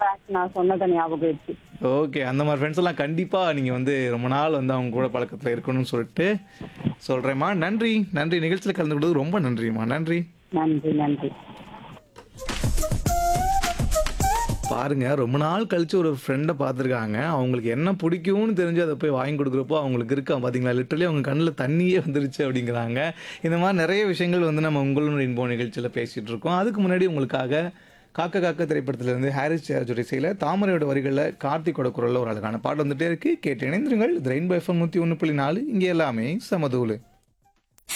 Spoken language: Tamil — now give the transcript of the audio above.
ஃபேக்ட் நான் சொன்னதை ஞாபகம் வச்சு ஓகே அந்த மாதிரி ஃப்ரெண்ட்ஸ் எல்லாம் கண்டிப்பாக நீங்கள் வந்து ரொம்ப நாள் வந்து அவங்க கூட பழக்கத்தில் இருக்கணும்னு சொல்லிட்டு சொல்கிறேம்மா நன்றி நன்றி நிகழ்ச்சியில் கலந்துக்கிட்டது ரொம்ப நன்றிம்மா நன்றி நன்றி நன்றி பாருங்க ரொம்ப நாள் கழிச்சு ஒரு ஃப்ரெண்டை பார்த்துருக்காங்க அவங்களுக்கு என்ன பிடிக்கும்னு தெரிஞ்சு அதை போய் வாங்கி கொடுக்குறப்போ அவங்களுக்கு இருக்கா பார்த்தீங்களா லிட்டரலி அவங்க கண்ணில் தண்ணியே வந்துருச்சு அப்படிங்கிறாங்க இந்த மாதிரி நிறைய விஷயங்கள் வந்து நம்ம உங்களுடைய இன்போ நிகழ்ச்சியில் பேசிகிட்டு இருக்கோம் அதுக்கு முன்னாடி உங்களுக்காக காக்க காக்க திரைப்படத்திலிருந்து ஹாரிஸ் ஜார்ஜோட இசையில் தாமரையோட வரிகளில் கார்த்திகோட குரலில் ஒரு அழகான பாட்டு வந்துட்டே இருக்கு கேட்டு இணைந்திருங்கள் இது ரெயின்போ எஃப்எம் நூற்றி ஒன்று புள்ளி நாலு இங்கே எல்லாமே சமதூலு